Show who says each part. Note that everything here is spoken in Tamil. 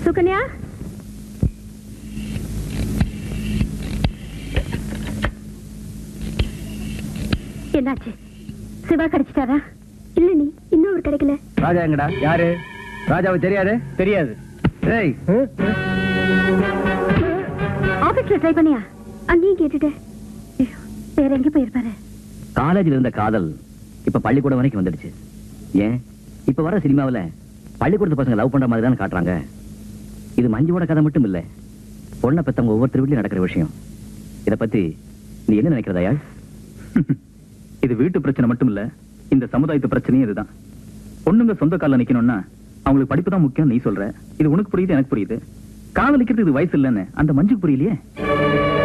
Speaker 1: சுகன்யா என்னாச்சு சிவா கிடைச்சிட்டாரா இல்ல நீ இன்னும் அவர் கிடைக்கல
Speaker 2: ராஜா எங்கடா யாரு ராஜாவுக்கு தெரியாது தெரியாது ஏய்
Speaker 1: ஆபீஸ்ல ட்ரை பண்ணியா அங்கேயும் கேட்டுட்டேன் ஐயோ, வேற எங்க போயிருப்பாரு
Speaker 2: காலேஜில் இருந்த காதல் இப்ப பள்ளிக்கூடம் வரைக்கும் வந்துடுச்சு ஏன் இப்ப வர சினிமாவுல பள்ளிக்கூடத்து பசங்க லவ் பண்ற மாதிரி தான் காட்டுறாங்க இது மஞ்சுவோட கதை மட்டும் இல்ல பொண்ணை பெத்தவங்க ஒவ்வொருத்தர் வீட்லயும் நடக்கிற விஷயம் இத பத்தி நீ என்ன நினைக்கிறதா
Speaker 3: இது வீட்டு பிரச்சனை மட்டும் இல்ல இந்த சமுதாயத்து பிரச்சனையும் இதுதான் பொண்ணுங்க சொந்த கால்ல நிக்கணும்னா அவங்களுக்கு படிப்பு தான் முக்கியம் நீ சொல்ற இது உனக்கு புரியுது எனக்கு புரியுது காதலிக்கிறதுக்கு இது வயசு இல்லைன்னு அந்த மஞ்சுக்கு புரியலையே